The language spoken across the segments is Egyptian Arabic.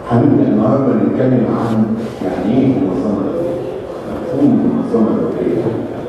هنبدأ النهارده نتكلم عن يعني ايه منظمة دولية؟ مفهوم المنظمة الدولية.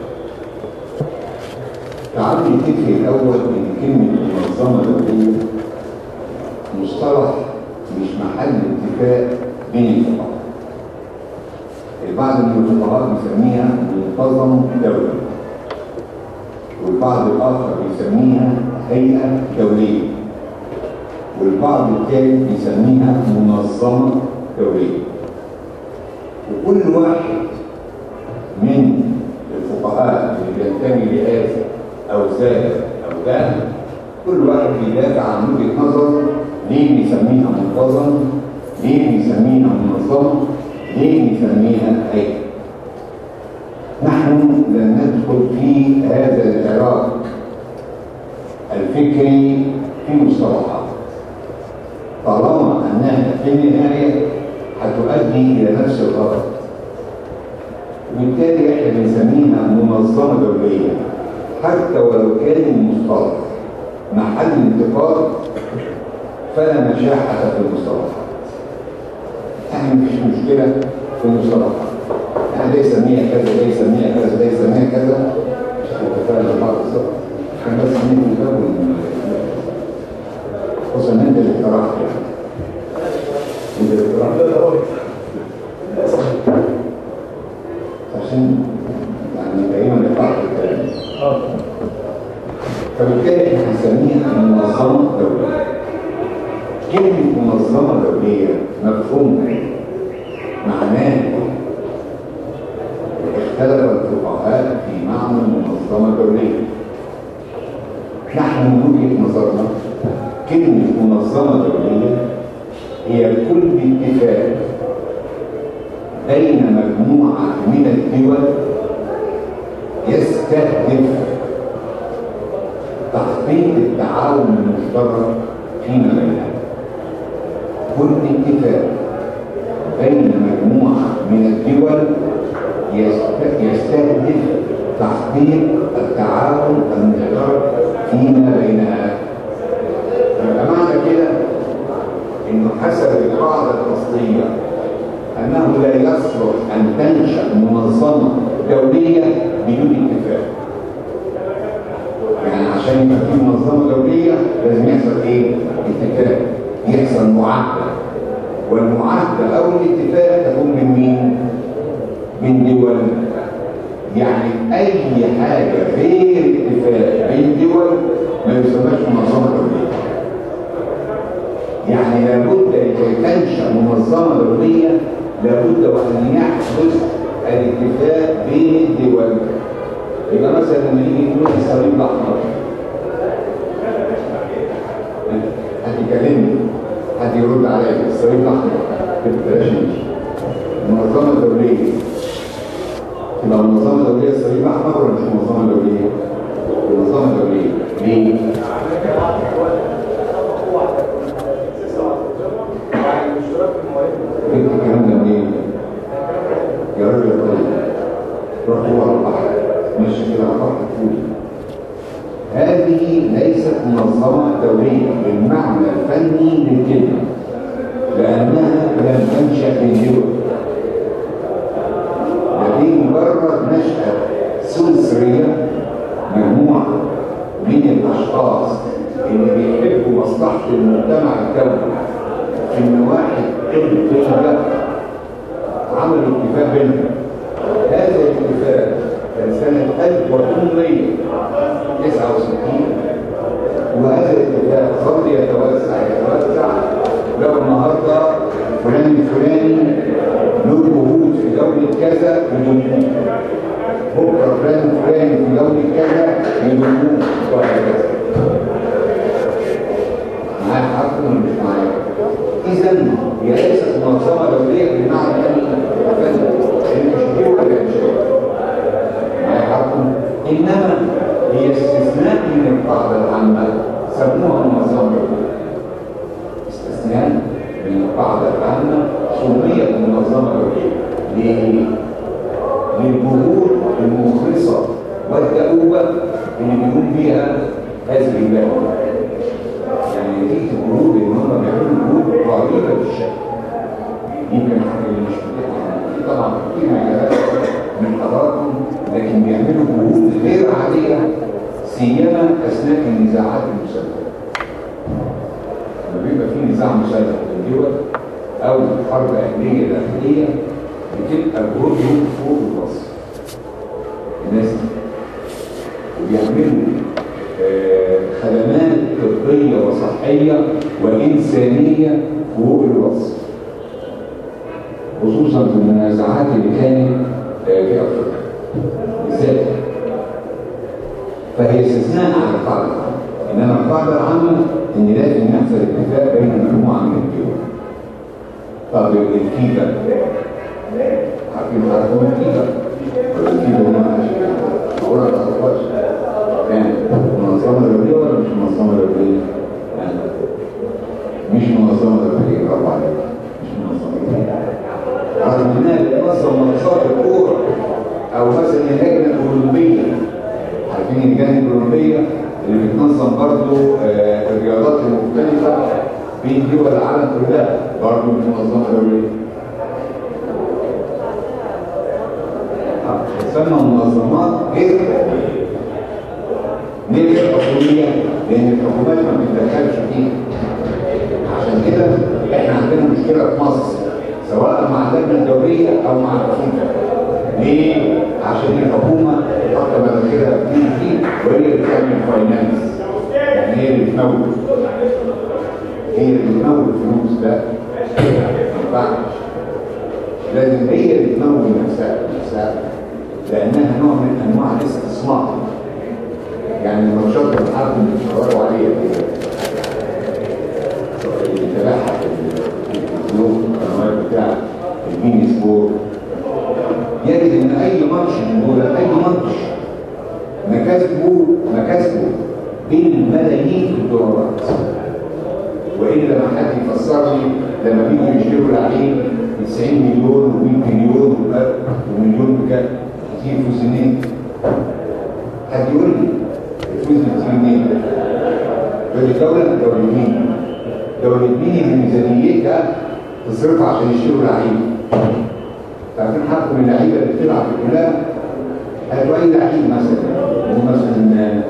تعالوا نتفق الأول إن كلمة منظمة دولية مصطلح مش محل اتفاق بين الفقهاء. البعض من الفقهاء بيسميها منتظم دولي. والبعض الآخر بيسميها هيئة دولية. والبعض الثالث بيسميها منظمة دولية وكل واحد من الفقهاء اللي بينتمي لهذا أو ذاك أو ذاك كل واحد بيدافع عن وجهة نظر ليه بيسميها منتظم ليه بيسميها منظمة ليه بيسميها هيئة نحن لن ندخل في هذا العراق الفكري في مصطلحات طالما انها في النهايه هتؤدي الى نفس الغرض وبالتالي احنا بنسميها منظمه دوليه حتى ولو كان المصطلح محل انتقاد فلا مشاحه في المصطلحات يعني مفيش مشكله في المصطلحات يعني ده يسميها كذا ده يسميها كذا ده يسميها كذا مش هنتفاعل بعض الصفحه احنا بس نكون خصوصا ان انت اللي اقترحت يعني انت اللي اقترحت عشان يعني دايما نقطع الكلام فبالتالي احنا هنسميها منظمه دوليه كلمه منظمه دوليه مفهومها معناه اختلف الفقهاء في معنى منظمه دوليه نحن من وجهه نظرنا كلمة منظمة دولية هي كل اتفاق بين مجموعة من الدول يستهدف تحقيق التعاون المشترك فيما بينها كل اتفاق بين مجموعة من الدول يستهدف تحقيق التعاون المشترك فيما بينها يبقى معنى كده انه حسب القاعده الاصليه انه لا يصلح ان تنشا منظمه دوليه بدون اتفاق يعني عشان يبقى في منظمه دوليه لازم يحصل ايه؟ اتفاق يحصل معاهده والمعاهده او الاتفاق تكون من مين؟ من دول يعني اي حاجه غير اتفاق بين دول ما يسماش منظمه دوليه يعني لابد لكي تنشا منظمه دوليه لابد وان يحدث الاتفاق بين الدول يبقى مثلا لما يجي يقول الصليب الاحمر هتكلمني حد يرد عليا الصليب الاحمر بلاش المنظمه الدوليه تبقى منظمه دوليه الصليب الاحمر ولا مش منظمه دوليه؟ منظمه دوليه ليه؟ جبت الكلام ده منين؟ يا راجل يا طيب رحت هو على البحر ماشي كده على البحر تقول هذه ليست منظمة دولية بالمعنى الفني للكلمة لأنها لم تنشأ من دول لكن مجرد نشأة سلسلية مجموعة من الأشخاص اللي بيحبوا مصلحة المجتمع الدولي في النواحي الطبية عملوا اتفاق بينهم هذا الاتفاق كان سنة 1869 وهذا الاتفاق ظل يتوسع يتوسع لو النهارده فلان الفلاني له جهود في دولة كذا بدون بكره فلان الفلاني في دولة كذا بدون وهكذا معايا حق ولا مش معايا؟ اذا هي ليست منظمه دوليه بمعنى ان مش دول ولا معايا حق انما هي استثناء من القاعده العامه سموها منظمه دوليه استثناء من القاعده العامه سميت منظمه دوليه ليه؟ للجهود المخلصه والدؤوبه اللي بيقوم بيها هذه البلد يعني نتيجه الجهود ان هم بيعملوا جهود رهيبه في الشكل يمكن مش في طبعا كتير مجالات من حضراتكم لكن بيعملوا جهود غير عاديه سيما اثناء النزاعات المسلحه لما بيبقى في نزاع مسلح بين دول او حرب اهليه داخليه بتبقى جهودهم فوق الوصف الناس دي وبيعملوا آه، خدمات طبيه وصحيه وانسانيه فوق الوصف خصوصا في المنازعات اللي كانت آه، في افريقيا بالذات فهي استثناء على القاعده العامه انما القاعده العامه ان لازم يحصل اتفاق بين مجموعه من الدول طب الكيبه عارفين تعرفون الكيبه ولا الكيبه ما اقولها ما تعرفهاش كان منظمه دوليه ولا مش منظمه دوليه؟ يعني مش منظمه دوليه برافو عليك مش منظمه دوليه رغم انها بتنظم ماتشات الكوره او مثلا اللجنه الاولمبيه عارفين اللجان الاولمبيه اللي بتنظم برضه آه، الرياضات المختلفه بين دول العالم كلها برضه مش منظمه دوليه آه، تسمى منظمات غير حكوميه ليه غير حكوميه؟ لان الحكومات ما بتتدخلش فيها عشان كده احنا عندنا مشكله في مصر سواء مع اللجنه الدوليه او مع الحكومه ليه؟ عشان الحكومه حاطه مناخيرها كتير فيه وهي اللي بتعمل فاينانس يعني هي اللي بتمول هي اللي بتمول فلوس ده ما ينفعش لازم هي اللي تمول نفسها نفسها لانها نوع من انواع الاستثمار يعني الماتشات اللي الحرب اللي بيتفرجوا عليها دي اللي تبعها في التلفزيون القنوات بتاع الميني سبور يجد ان اي ماتش من دول اي ماتش مكاسبه مكاسبه بالملايين الدولارات والا ما حد يفسر لي لما بيجوا يشتروا العين 90 مليون و100 مليون ومليون بكام كتير فلوس منين؟ حد يقول لي الفلوس دي بتيجي منين؟ يقول لي دوله دوله مين؟ دوله مين اللي ميزانيتها تصرفها عشان يشتروا لعيبه؟ عارفين حقكم اللعيبه اللي بتلعب في كلها هاتوا اي لعيب مثلا هو مثلا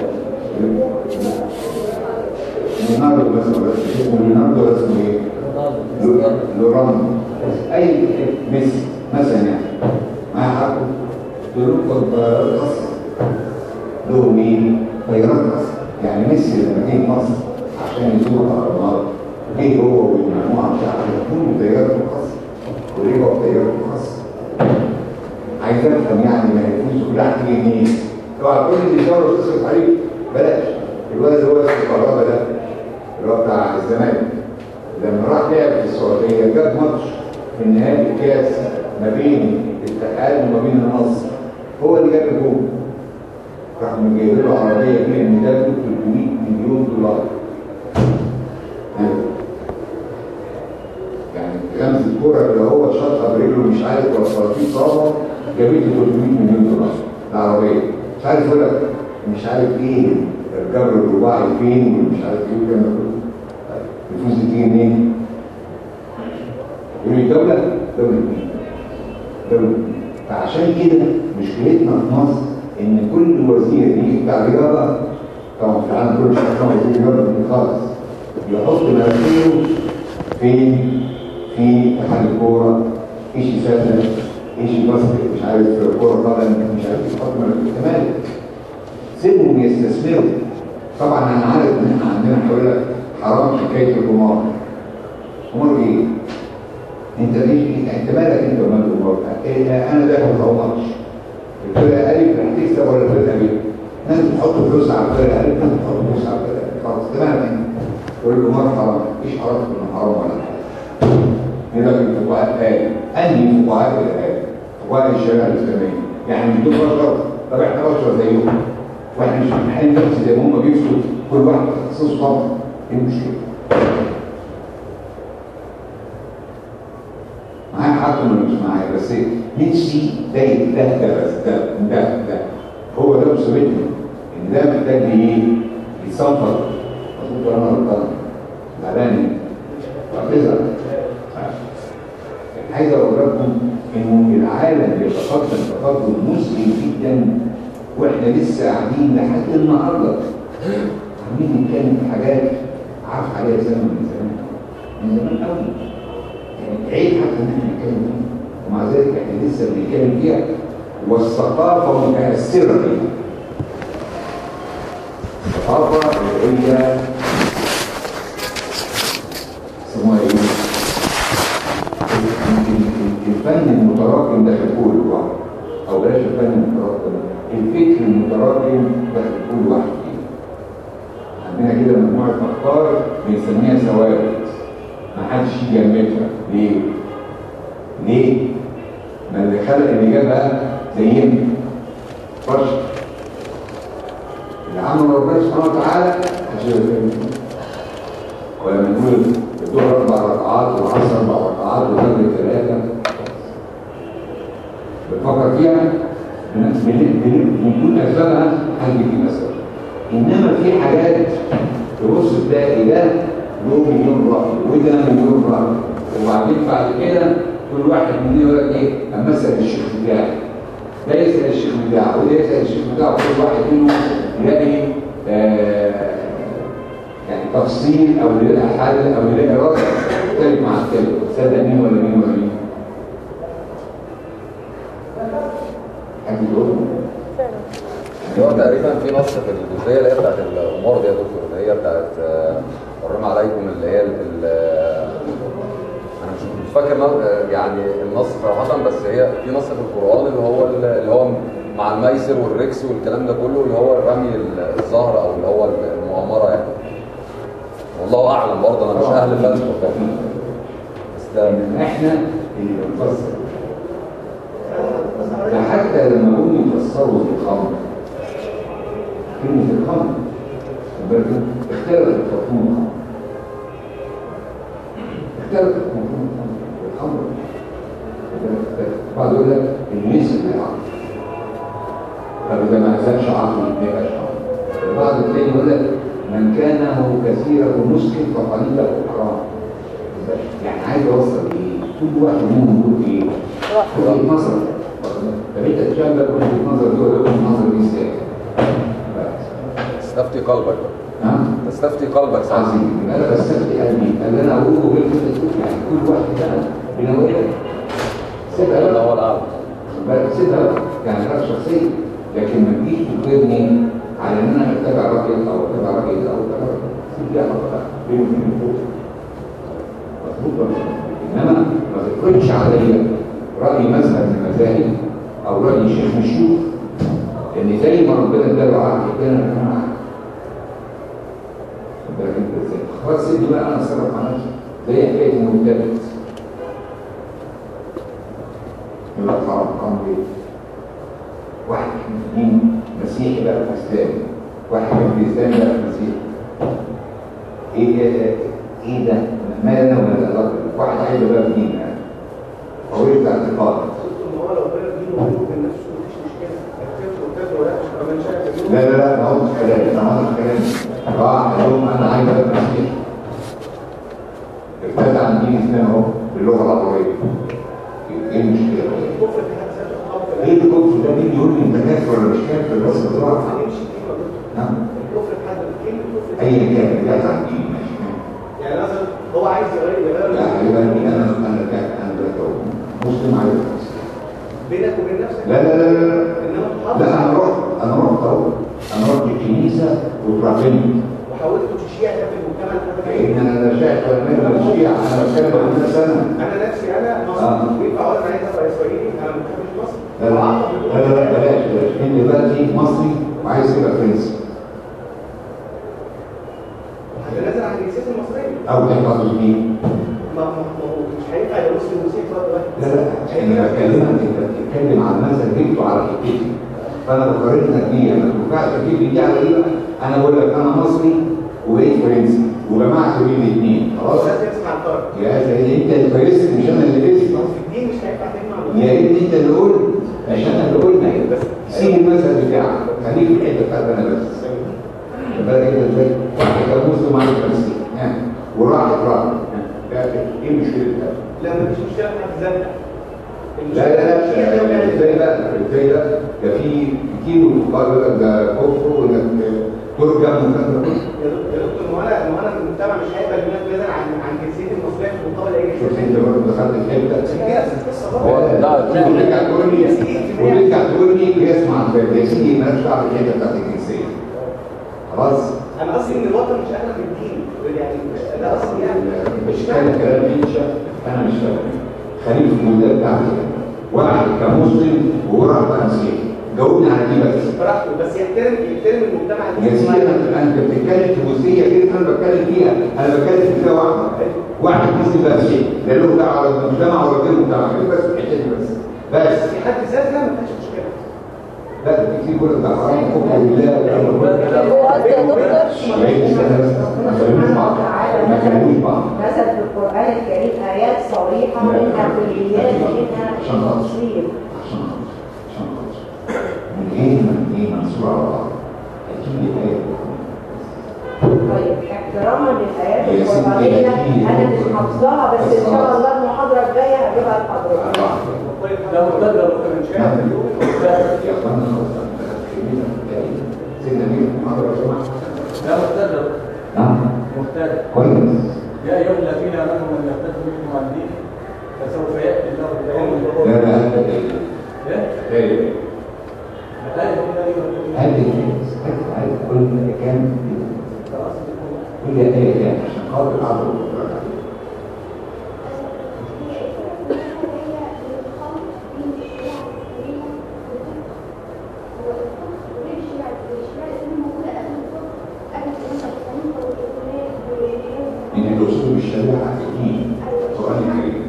ليوناردو مثلا ولا اسمه ليوناردو ولا اسمه ايه؟ لو- لوراندو اي ميسي مثلا يعني معاه حقه تركب طيارات خاصه له مين؟ طيارات خاصه يعني ميسي لما جه مصر عشان يزور الاهرامات جه هو والمجموعه بتاعته كله طيارته خاصه ورجعوا بطيارته خاصه عايز افهم يعني ما هي الفلوس كلها هتيجي منين؟ اوعى كل اللي الدوله تصرف عليه بلاش الولد اللي هو اسمه كهربا ده اللي هو بتاع الزمالك لما راح لعب في السعوديه جاب ماتش في النهائي الكاس ما بين الاتحاد وما بين النصر هو اللي جاب الجول راح جايب له عربيه فيها ميزانه 300 مليون دولار يعني غمز الكوره اللي هو شاطها برجله مش عارف ولا صراطير صابه جابت له 300 مليون دولار العربيه مش عارف يقول لك مش عارف ايه الجبر الرباعي فين ومش عارف ايه والكلام ده كله طيب، الفلوس دي تيجي منين؟ يقول لي دوله دوله مين؟ دوله مين؟ فعشان كده مشكلتنا في مصر ان كل وزير يجي بتاع رياضه طبعا في العالم كله مش عارف وزير رياضه دي خالص يحط مناخيره فين؟ في اتحاد الكوره ايش يسافر ايش يباسكت مش عارف كوره قدم مش عارف يحط مناخيره تمام سيبهم يستثمروا طبعا انا عارف ان احنا عندنا هيقول لك حرام حكايه القمار قمار ايه؟ انت ليش انت مالك انت ومال القمار؟ إيه انا داخل في ماتش الفرقه الف هتكسب ولا الفرقه ب؟ ناس بتحط فلوس على الفرقه الف ناس بتحط فلوس على الفرقه ب. خلاص تمام انت تقول القمار حرام ايش حرام انه حرام ولا حرام؟ يقول لك الفقهاء قال انهي فقهاء اللي قال؟ فقهاء الشريعه الاسلاميه يعني مش دول بشر طب احنا بشر زيهم واحنا مش بنحل نفس زي ما هم بيفتوا كل واحد تخصصه طبعا ايه المشكله؟ معايا حق ولا مش معايا بس نفسي ده ده ده بس ده ده ده هو ده مصيبتنا ان ده محتاج ايه؟ يتصنفر مظبوط ولا انا غلطان؟ زعلان وهكذا عايز اقول لكم انه العالم بيتقدم تقدم مسلم جدا واحنا لسه قاعدين لحد النهارده عاملين نتكلم في حاجات عارف عليها زمن من زمان من زمان قوي يعني عيب حتى ان احنا نتكلم فيها ومع ذلك احنا لسه بنتكلم فيها والثقافه متاثره بيها الثقافه اللي هي اسمها ايه؟ الفن المتراكم داخل كل واحد او بلاش الفن المتراكم الفكر المتراكم داخل كل واحد فينا عندنا كده مجموعه افكار بنسميها ثوابت ما حدش يجي يجمدها ليه؟ ليه؟ ما اللي خلق الاجابه زينا بشر اللي عمل ربنا سبحانه وتعالى عشان ولما نقول الظهر اربع ركعات والعصر اربع ركعات والمغرب ثلاثه بنفكر فيها بنكون اسبابها حاجه دي مثلا انما في حاجات تبص تلاقي ده له مليون راي وده مليون راي وبعدين بعد كده كل واحد مننا يقول لك ايه اما اسال الشيخ بتاعي ده يسال الشيخ بتاعه وده يسال الشيخ بتاعه كل واحد منهم يلاقي آه يعني تفصيل او يلاقي حل او يلاقي رد مختلف مع التاني تصدق مين ولا مين ولا مين حد يقول هو تقريبا في نص في الجزئيه اللي هي بتاعت الامور دي يا دكتور اللي هي بتاعت آه، حرم عليكم اللي هي ال- ال- آه، انا مش مش فاكر نص- يعني النص صراحه بس هي في نص في القران اللي هو اللي هو مع الميسر والركس والكلام ده كله اللي هو رمي الزهر او اللي هو المؤامره يعني والله اعلم برضه انا مش اهل فلسفه بس ده ان احنا اللي بنفسر ده حتى لما هم يفسروا الخمر كلمة الخمر خد بالك انت؟ اختلفت مفهوم الخمر اختلفت مفهوم الخمر الخمر خد بالك اختلف. بعض يقول لك الميسر بالعقل طب اذا ما زادش عقل ما يبقاش عقل البعض الثاني يقول لك من كان هو كثير المسكن فقليله حرام يعني عايز اوصل ايه كل واحد منهم يقول ايه وجهه نظر طب انت تشبه وجهه نظر دي ولا وجهه نظر دي ازاي بس. تستفتي قلبك ها تستفتي قلبك ساعتها عظيم يبقى انا بستفتي قلبي اللي انا اقوله غير كده تقول يعني كل واحد ده بنوعيه سيبها ده بقى هو الاعلى خد بالك سيبها بقى يعني حاجه شخصيه لكن ما تجيش تجبرني على ان انا اتبع راجل او اتبع راجل او اتبع راجل سيب لي بقى بيني وبين فوق مظبوط ولا لا؟ انما ما تفرضش عليا راي مذهب من المذاهب او راي شيخ من الشيوخ لان زي ما ربنا اداله عقل ادانا كمان عقل خد بالك انت ازاي خلاص سيبني بقى انا اتصرف مع نفسي زي حكايه المرتبط يقول لك حرام حرام ليه؟ واحد في الدين مسيحي بقى في اسلامي واحد في الاسلام بقى في مسيحي ايه ايه ايه ده؟ ما لنا ولا العلاقه واحد عايز بقى في دين يعني هو يبقى اعتقاد لا لا لا ما هو مش كلام انا ما هو كلام راح قال لهم انا عايز ابقى مسيحي ابتدى عن دين الاسلام اهو باللغه العربيه ايه المشكله؟ ايه الكفر ده مين يقول لي انت كافر ولا مش كافر بس بصراحه نعم ايا كان ابتدى عن دين ماشي يعني مثلا هو عايز يغير يغير لا حبيبي انا انا انا كافر انا دلوقتي مسلم عايز ابقى مسيحي بينك وبين نفسك لا لا لا لا انما تحافظ لا انا رحت انا رحت اهو انا رحت الكنيسه واترحمت وحاولت تشيع ده في المجتمع لان الحدث انا لا شايف ولا مال ولا شيعة انا بتكلم عن الناس انا انا نفسي انا آه. مصري وينفع اقول انا عايز ابقى اسرائيلي انا ما بحبش مصر لا لا لا لا بلاش بلاش انت دلوقتي مصري وعايز تبقى فرنسي هتنازل عن الجنسيه المصريه او تحفظ الدين ما ما ما هو مش هينفع يبقى مسلم ومسيحي في وقت واحد لا لا انا بكلمك انت بتتكلم عن مثل جبته على حتتي فانا بقارنك بيه ما تنفعش تجيب لي دي على ايه بقى انا بقول لك انا مصري وبقيت فرنسي وجمعت بين الاثنين خلاص لازم تسمع الفرق يا سيدي انت اللي فرست مش انا اللي لبست في الدين مش هينفع تجمع يا ريت انت اللي قلت مش انا اللي قلنا سيب المثل بتاعك خليك في الحته بتاعت انا بس خد بالك انت ازاي؟ واحد كان مسلم عايز فلسطين ها وراح راح ايه المشكله بتاعته؟ لا مفيش مشكله في حد ذاتها لا لا لا ازاي بقى ازاي ده ده في كتير من الفقهاء يقول لك ده كفر وانك ترجم وكذا يا دكتور يا دكتور ما انا ما انا المجتمع مش هيقبل بناء جدا عن عن جنسيتي المصريه في المقابله ايه شوف انت برضه دخلت الحته كده القصه هو برضه لا وترجع تقول لي وترجع تقول لي بيسمع الباب يا سيدي مالكش دعوه بالحته بتاعت الجنسيه خلاص انا قصدي ان الوطن مش اغلب الدين يعني ده قصدي يعني مش فاهم كلام بيتشا انا مش فاهم خليل في المولدات بتاعتي واحد كمسلم وراح بقى مسيحي جاوبني على دي بس براحته بس يحترم يحترم المجتمع يا سيدي انت انت بتتكلم في جزئيه غير انا بتكلم فيها انا بتكلم في فيها واحده واحد مسلم بقى مسيحي لا له دعوه ولا بالمجتمع ولا غير المجتمع بس الحته دي بس بس في حد ذاتها ما فيهاش مشكله لا ده كتير يقول لك ده حرام حكم لله هو قصدي يا دكتور ما خلوش بعض ما خلوش بعض نزل في القرآن الكريم آيات صريحة منها كليات ومنها عشان خاطر. تفصيل عشان عشان من غير ما ايه منصور على بعض اكيد الايه طيب احتراما للآيات يا ستي القرآنية أكيد. أنا مش حافظاها بس إن شاء الله المحاضرة الجاية هجيبها لحضرتك ده مقدر من شاء يا اخوانا خلاص سيدنا مين المحاضره يا جماعه لا مختلف نعم مختلف كويس يا ايها الذين امنوا من يرتد منكم عن دينه فسوف ياتي الله بقوم لا لا هات ايه؟ ايه الآية هنا أيها هات الذين هات هات كل كام كل ايه كام عشان خاطر عبد من الرسول بالشريعه الدين القران الكريم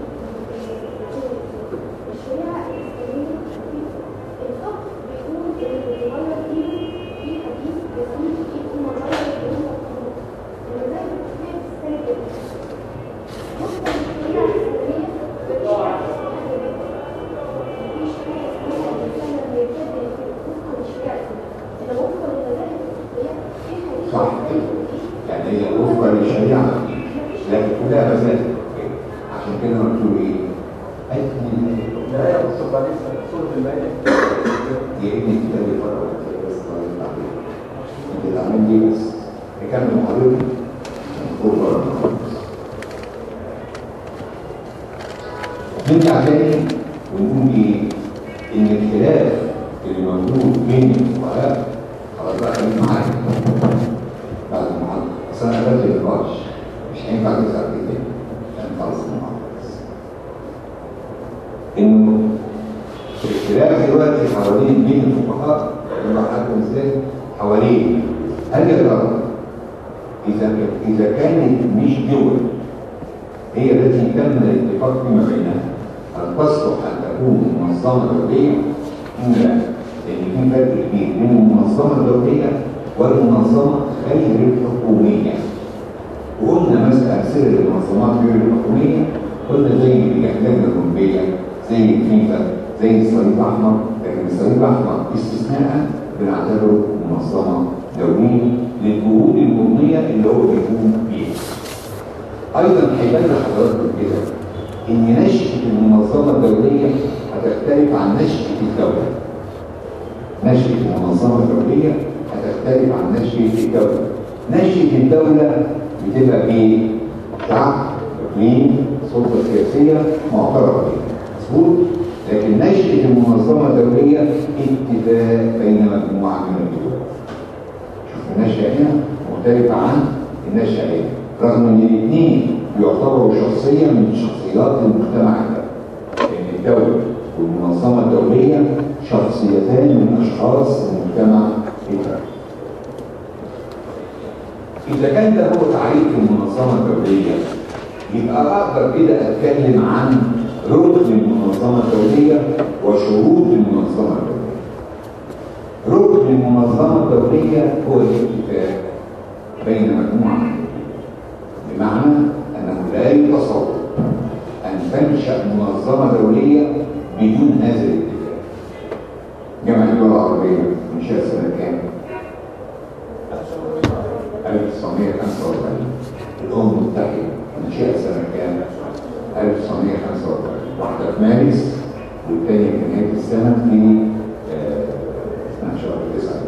صح يعني هي وفقا للشريعه لكن كلها مسائل عشان كده قلت له ايه؟ أجمل الآية تصب عليه سورة المائدة يا ابني كده بيفرق بس طيب بعدين انت اللي عامل دي بس نكمل محاضرتي نخرج بره المحاضرة. نرجع تاني ونقول ايه؟ ان الخلاف اللي موجود بين الفقهاء خلاص بقى خليك معايا بعد المحاضرة اصل انا قابلت النقاش مش هينفع تسأل كده تاني عشان نخلص المحاضرة بس انه الخلاف دلوقتي حوالين بين الفقهاء اللي حكم ازاي حوالين هل يا ترى اذا اذا كانت مش دول هي التي تم الاتفاق فيما بينها هل تصلح ان تكون منظمه دوليه؟ ام لا؟ لان في فرق كبير بين المنظمه الدوليه والمنظمه غير الحكوميه. وقلنا مثلا امثله للمنظمات غير الحكوميه قلنا زي اللجنه الاولمبيه زي الفيفا زي الصليب الاحمر لكن الصليب الاحمر استثناء بنعتبره منظمه دوليه للجهود الوطنيه اللي هو بيقوم بيها. ايضا هيبان لحضراتكم كده ان نشأة المنظمة الدولية هتختلف عن نشأة الدولة. نشأة المنظمة الدولية هتختلف عن نشأة الدولة. نشأة الدولة بتبقى ايه؟ شعب، اقليم، سلطة سياسية معترف بيها. مظبوط؟ لكن نشأة المنظمة الدولية اتفاق بين مجموعة من الدول. شوف النشأة هنا مختلفة عن النشأة هنا. رغم ان الاثنين يعتبروا شخصية من شخصيات المجتمع ده لان الدولة والمنظمة الدولية شخصيتان من اشخاص المجتمع ده اذا كان ده هو تعريف المنظمة الدولية يبقى اقدر كده اتكلم عن ركن المنظمة الدولية وشروط المنظمة الدولية ركن المنظمة الدولية هو الاتفاق بين مجموعة من بمعنى أنه لا يتصور أن تنشأ منظمة دولية بدون هذا الاتفاق. جامعة الدول العربية انشأت سنة كام؟ 1945 الأمم المتحدة انشأت سنة كام؟ 1945 واحدة في مارس والتانية في نهاية السنة في آه، اسمها شهر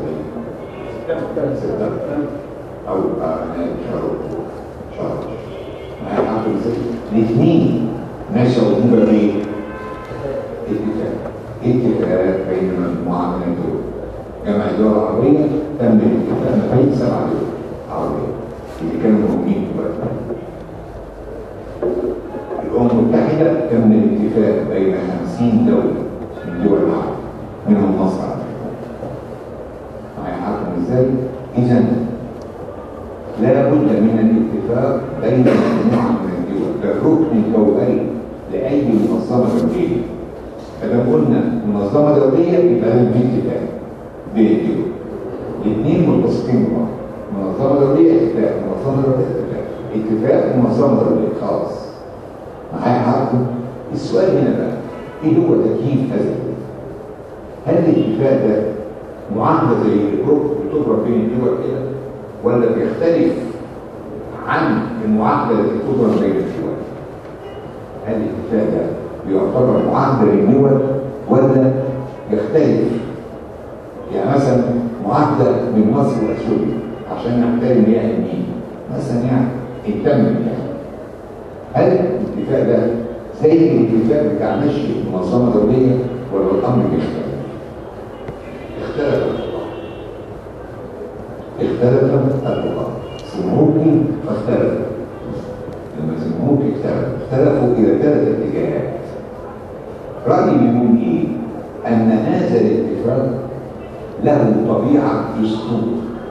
49 ستة أو آه، نهاية شهر أكتوبر شهر معايا عارف ازاي؟ الاثنين نشأوا مبررين اتفاق اتفاقات بين مجموعة من الدول جامعة الدول العربية تم الاتفاق ما بين سبع دول عربية اللي كانوا موجودين في الوقت الأمم المتحدة تم الاتفاق بين 50 دولة من دول العالم منهم مصر على فكرة. معايا حاكم ازاي؟ إذا لا بد من الاتفاق بين مجموعة من الدول ده الركن الجوهري لأي منظمة دولية فلو قلنا منظمة دولية يبقى لازم في اتفاق بين الدول الاثنين ملتصقين ببعض منظمة دولية اتفاق منظمة دولية اتفاق اتفاق منظمة دولية خلاص معايا حضرتك السؤال هنا بقى ايه هو تكييف هذا الاتفاق؟ هل الاتفاق ده معاهدة زي البروك بتبرى بين الدول كده ولا بيختلف عن المعاهدة التي تبرى بين الدول؟ هل الاتفاق ده بيعتبر معاهدة للدول ولا يختلف؟ يعني مثلا معاهدة من مصر وسوريا عشان نحترم مياه النيل مثلا يعني التم يعني هل الاتفاق ده زي الاتفاق بتاع مشي منظمة دولية ولا الأمر بيختلف؟ اختلف الفقهاء اختلف الفقهاء سموكي فاختلف لما سموكي اختلف اختلفوا إلى ثلاث اتجاهات رأيي بيقول إيه؟ أن هذا الاتفاق له طبيعة دستور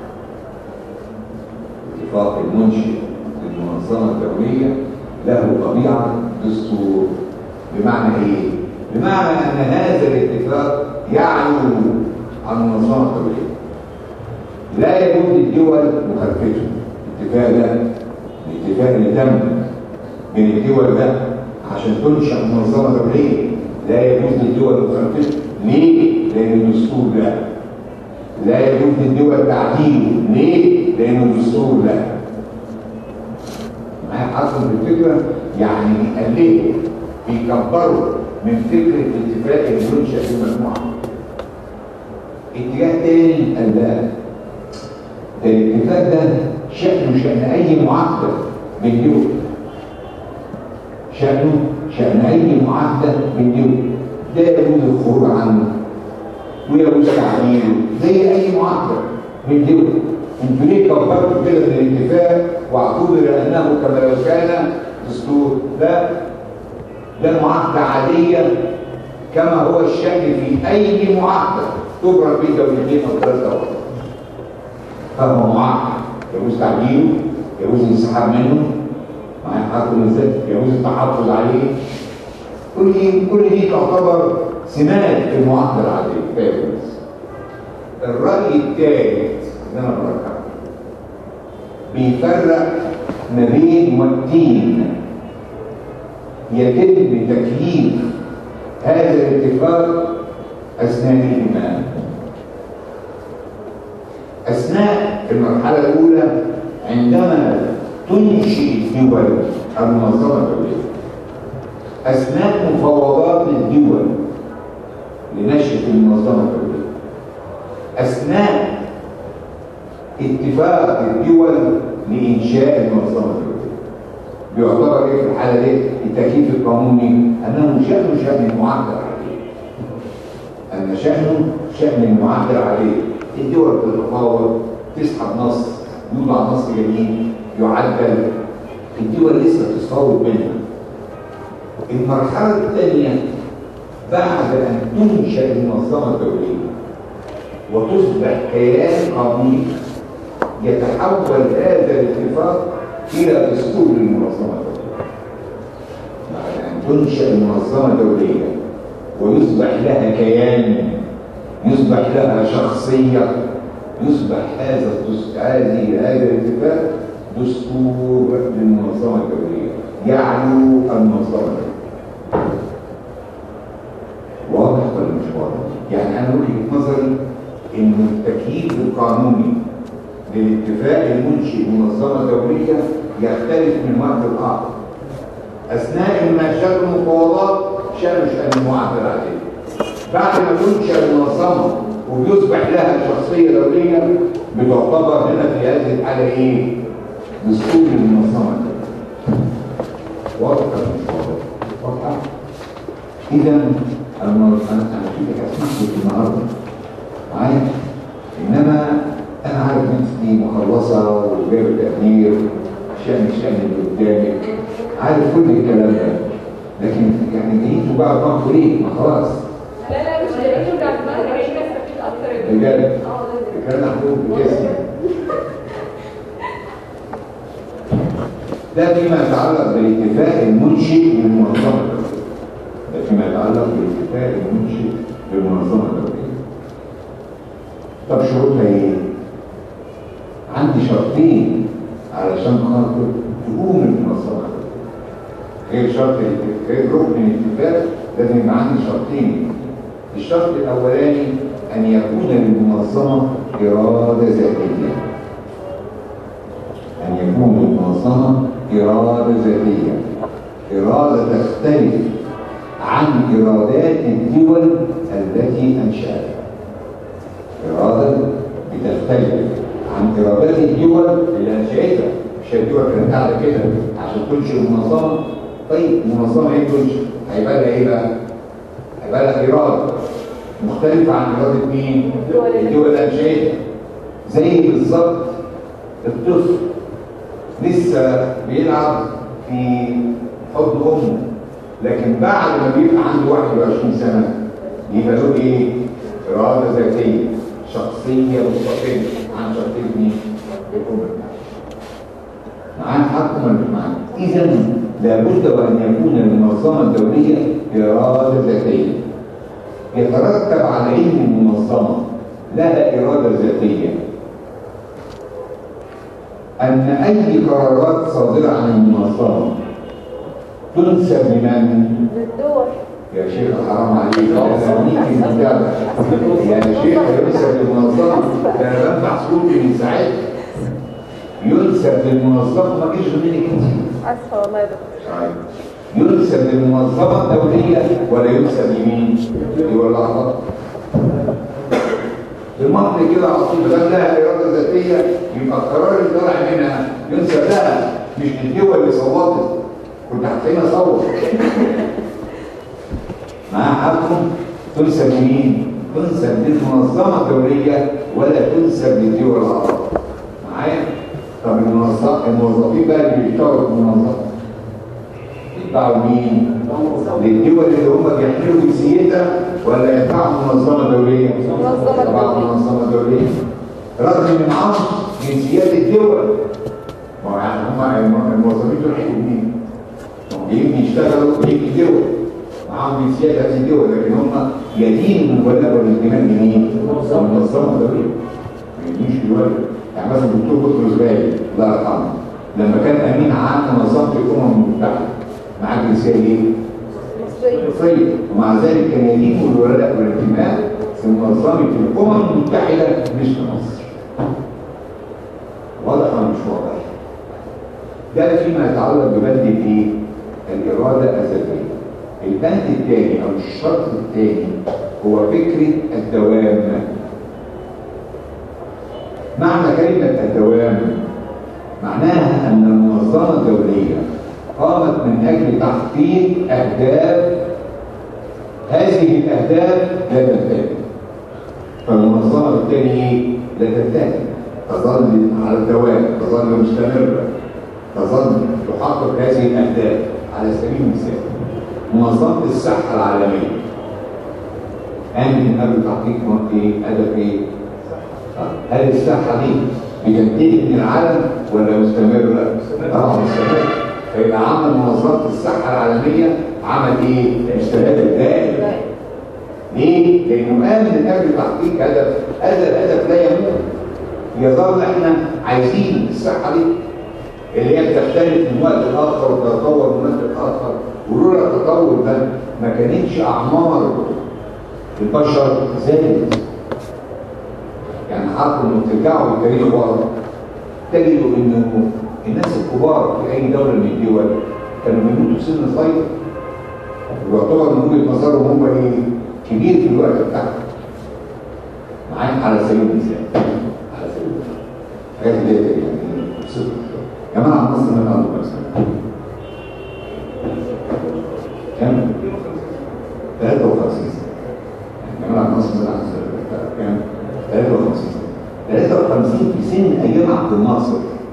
اتفاق المنشئ للمنظمة الدولية له طبيعة دستور بمعنى ايه؟ بمعنى ان هذا الاتفاق يعلو عن المنظمة الدولية لا يجوز للدول مخالفته الاتفاق ده الاتفاق اللي تم بين الدول ده عشان تنشأ منظمة دولية لا يجوز للدول مخالفته ليه؟ لأن الدستور ده لا يجوز للدول تعديله ليه؟ لأن الدستور ده معايا حصل بالفكرة يعني بيقللوا بيكبروا من فكرة الاتفاق اللي ينشأ في المجموعة اتجاه تاني قال لا ده الاتفاق ده شأنه شأن أي معاهدة من دول شأنه شأن أي معاهدة من دول ده يجوز الخروج عنه ويجوز تعديله زي أي معاهدة من دول انتوا ليه كبرتوا كده من الاتفاق واعتبر انه كما لو كان دستور لا ده معاهده عاديه كما هو الشأن في اي معاهده تبرر بين دولتين او ثلاثه او فهو معاهده يجوز تعديله يجوز الانسحاب منه معايا حضرتك ازاي يجوز التحفظ عليه كل دي كل دي تعتبر سمات في المعاهده العاديه فاهم الراي الثالث اللي انا بركعه بيفرق ما بين وقتين يتم تكييف هذا الاتفاق اثناء الايمان اثناء المرحله الاولى عندما تنشئ الدول المنظمه الدوليه اثناء مفاوضات الدول لنشأة المنظمه الدوليه اثناء اتفاق الدول لإنشاء المنظمة الدولية. بيعتبر ايه في الحالة دي؟ التكييف القانوني أنه شأنه شأن المعاهدة العادية. أن شأنه شأن المعاهدة العادية. الدول بتتفاوض تسحب نص يوضع نص جديد يعدل الدول لسه بتتفاوض بينها. المرحلة الثانية بعد أن تنشأ المنظمة الدولية وتصبح كيان قانوني يتحول هذا الاتفاق الى دستور للمنظمه الدوليه. بعد ان تنشا المنظمه الدوليه ويصبح لها كيان يصبح لها شخصيه يصبح هذا الدستور هذه هذا الاتفاق دستور للمنظمه الدوليه يعلو المنظمه الدوليه. واضح ولا مش واضح؟ يعني انا وجهه نظري ان التكييف القانوني للاتفاق المنشئ منظمه دوليه يختلف من وقت لاخر اثناء المناقشات والمفاوضات شانه شان المعدل عليه بعد ما تنشا المنظمه وبيصبح لها شخصيه دوليه بتعتبر هنا في هذه الحاله ايه؟ دستور المنظمه واضحه مش واضحه؟ واضحه؟ اذا انا انا انا كده اسمعك النهارده معايا انما انا عارف نفسي مخلصه وجايب تقدير شأن شأن اللي قدامك عارف كل الكلام ده لكن يعني جيتوا بقى ضغطوا ليه؟ ما خلاص لا لا مش دلوقتي بتاعت المنهج عشان استفيد اكتر بجد اه لازم الكلام محبوب بجسمي ده فيما يتعلق بالاتفاق المنشئ للمنظمه الدوليه ده فيما يتعلق بالاتفاق المنشئ للمنظمه الدوليه طب شروطها ايه؟ عندي شرطين علشان خاطر تقوم المنظمه الدوليه غير شرط غير ركن الاتفاق لازم يبقى عندي شرطين الشرط الاولاني ان يكون للمنظمه اراده ذاتيه ان يكون للمنظمه اراده ذاتيه اراده تختلف عن ارادات الدول التي انشاتها اراده بتختلف عن ارادات الدول اللي انشاتها مش الدول كانت قاعده كده عشان تنشئ منظمه طيب المنظمه ايه تنشئ هيبقى لها ايه بقى هيبقى لها اراده مختلفه عن اراده مين الدول اللي انشاتها زي بالظبط الطفل لسه بيلعب في حضن امه لكن بعد ما بيبقى عنده 21 سنه يبقى له ايه؟ اراده ذاتيه شخصيه مستقله عن شخصيه مين؟ الام بتاعته. معانا حق ولا مش معانا؟ اذا لابد وان يكون للمنظمه الدوليه اراده ذاتيه يترتب على ان المنظمه لها اراده ذاتيه ان اي قرارات صادره عن المنظمه تنسب لمن؟ للدول يا شيخ حرام عليك انا نيجي المتابعه يا شيخ ينسب للمنظمه ده انا بنفع صوتي من ساعتها ينسب للمنظمه ما جيش منك انت اسفه والله يا دكتور طيب. ينسب للمنظمه الدوليه ولا ينسب لمين؟ لدول الاعضاء المنطق كده على طول ما دام لها اراده ذاتيه يبقى القرار اللي طالع منها ينسب لها مش للدول اللي صوتت كنت هتلاقينا صوت مع حقهم تنسب لمين؟ تنسب للمنظمه الدوليه ولا تنسب للدول الاعضاء معايا؟ طب المنظمه الموظفين بقى اللي بيشتغلوا في المنظمه يدفعوا مين؟ للدول اللي هم بيحملوا جنسيتها ولا يدفعوا منظمه دوليه؟ منظمة طبعا دولية. منظمه دوليه رغم ان معاهم جنسيات الدول ما هو يعني هم الموظفين دول هيجوا منين؟ هم جايين يشتغلوا في دول معاهم جنسيات هذه الدول لكن هم يدينوا من الولاء والانتماء لمين؟ المنظمه دوليه ما يدينوش الولاء يعني مثلا الدكتور بطرس غالي الله يرحمه لما كان امين عام منظمه الامم المتحده معاه جنسيه ايه؟ مصرية ومع ذلك كان يليق الولاء والانتماء في منظمة الأمم المتحدة مش في مصر. واضح ولا مش واضح؟ ده فيما يتعلق ببند الايه؟ الإرادة الذاتية. البند الثاني أو الشرط الثاني هو فكرة الدوام. معنى كلمة الدوام معناها أن المنظمة الدولية قامت من أجل تحقيق أهداف هذه الأهداف لا تنتهي فالمنظمة بالتالي لا تنتهي تظل على الدوام تظل مستمرة تظل تحقق هذه الأهداف على سبيل المثال منظمة الصحة العالمية قامت من أجل تحقيق إيه؟ هدف إيه؟ هل الصحة دي بتنتهي من العالم ولا مستمرة؟ طبعا مستمرة فيبقى عمل منظمة الصحة العالمية عمل ايه؟ مستمر دائم ليه؟ لأنه قام من أجل تحقيق هدف هذا الهدف لا يموت يظل احنا عايزين الصحة دي اللي هي بتختلف من وقت لآخر وتتطور من وقت لآخر ولولا التطور ده ما كانتش أعمار البشر زادت يعني حتى لما ترجعوا للتاريخ ورا تجدوا انه الناس الكبار في اي دوله من الدول كانوا بيموتوا سن صغير ويعتبر من وجهه نظرهم هم ايه كبير في الوقت بتاعهم معاك على سبيل المثال على سبيل المثال حاجات اللي هي يعني صفر كمان عن مصر من عنده كام سنه؟ كام؟ 53 سنه يعني كمان عن مصر من عنده كام؟ 53 سنه 53 في سن ايام عبد الناصر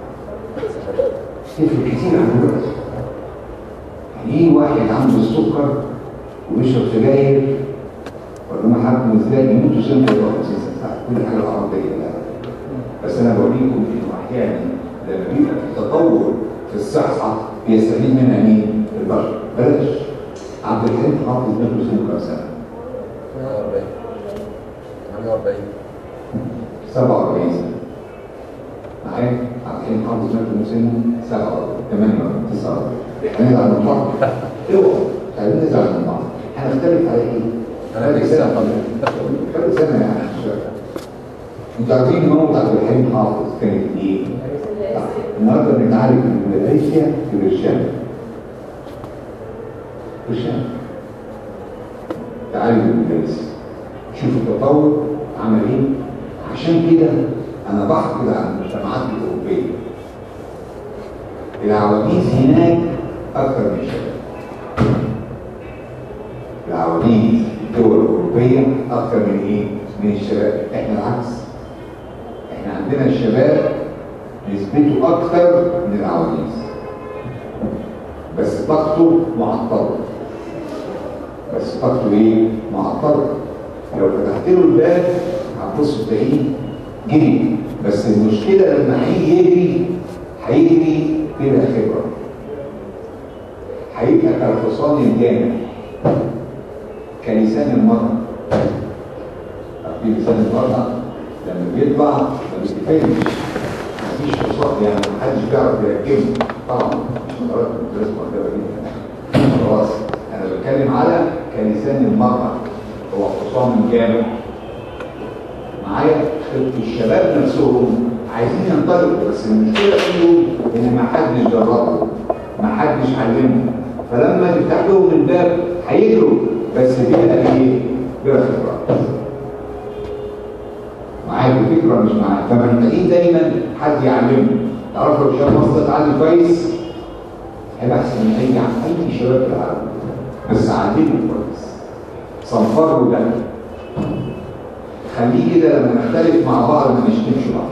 تفرق كتير عن دلوقتي يعني ايه واحد عنده السكر وبيشرب سجاير ولا ما حكموا ازاي يموتوا سن 53 سنه كل حاجه العربيه لا بس انا بوريكم انه احيانا لما بيبقى في تطور في الصحه بيستفيد منها مين؟ البشر بلاش عبد الحليم حافظ مات سنه كام سنه؟ 48 48 47 سنه معايا عبد الحليم حافظ مات سنه 47 48 49 هنزعل من بعض اوعوا عايزين نزعل من بعض هنختلف على ايه؟ انا بديك سنه فرق سنه يعني مش فاكر. انتوا عارفين موت عبد الحليم حافظ كانت ايه؟ النهارده بنتعالج من ماليزيا في برشام برشام تعالج من ماليزيا شوف التطور عمل ايه عشان كده انا بحقد على المجتمعات الاوروبيه العواجيز هناك اكثر من الشباب العواجيز في الدول الاوروبيه اكثر من ايه؟ من الشباب احنا العكس احنا عندنا الشباب نسبته اكثر من العواجيز بس طاقته معطله بس طاقته ايه؟ معطله لو فتحت له الباب هتبص تلاقيه جري بس المشكله لما هيجي يجري هيجري بلا خبره هيبقى كالحصان الجامع كلسان المرأة عارفين لسان المرأة لما بيطلع ما بيتفهمش مفيش حصان يعني محدش بيعرف يركبه طبعا مش مجرد مدرسة مكتبة جدا خلاص انا بتكلم على كلسان المرأة هو حصان الجامع معايا الشباب نفسهم عايزين ينطلقوا بس المشكله فيهم ان ما حدش دربهم ما حدش علمهم فلما تفتح لهم الباب هيجروا بس بيبقى ايه؟ بلا خبره معايا الفكره مش معايا فمحتاجين دايما حد يعلمهم تعرف لو شاب مصر اتعلم كويس هيبقى احسن من اي اي شباب في العالم بس علمه كويس صنفره ده خليه كده لما نختلف مع بعض ما نشتمش بعض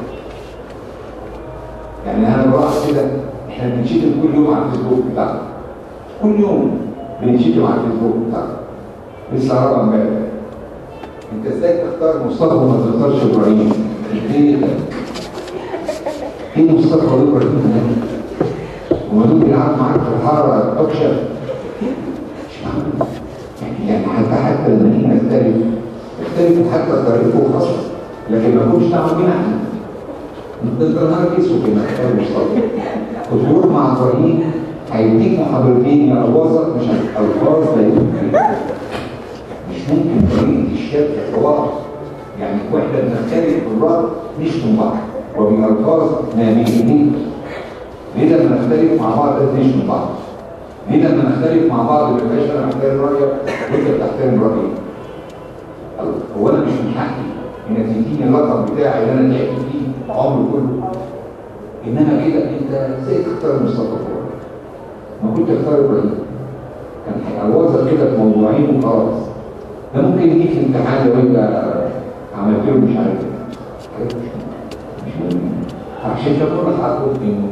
يعني انا بروح كده احنا بنشتم كل يوم على الفيسبوك بتاعنا كل يوم بنشتم على الفيسبوك بتاعنا لسه رابع امبارح انت ازاي تختار مصطفى وما تختارش ابراهيم؟ ايه ده؟ ايه مصطفى وابراهيم ده؟ هما دول بيلعبوا معاك في الحاره اكشر مش معقول يعني حتى حتى لما نيجي نختلف نختلف حتى طريقه وخاصه لكن ما كنتش تعمل بينا احنا نقدر نركز وكنا نختار مصطفى كنت تروح مع ابراهيم هيديك محاضرتين يا الفاظك مش الفاظ لا يمكن مش ممكن طريقه الشاب حوار يعني واحنا بنختلف بالرأي نشتم بعض وبألفاظ ناميين ليه لما نختلف مع بعض لازم نشتم بعض ليه لما نختلف مع بعض ما يبقاش انا محترم رايك وانت بتحترم رايي هو انا مش من حقي انك تديني اللقب بتاعي اللي انا تعبت فيه عمري كله انما كده انت ازاي تختار مصطفى فؤاد ما كنت اختار ابراهيم كان هيعوضك كده في موضوعين وخلاص ده ممكن يجيك في امتحان لو انت عملت له مش عارف ايه مش مهم عشان كده بقول لحضرتك انه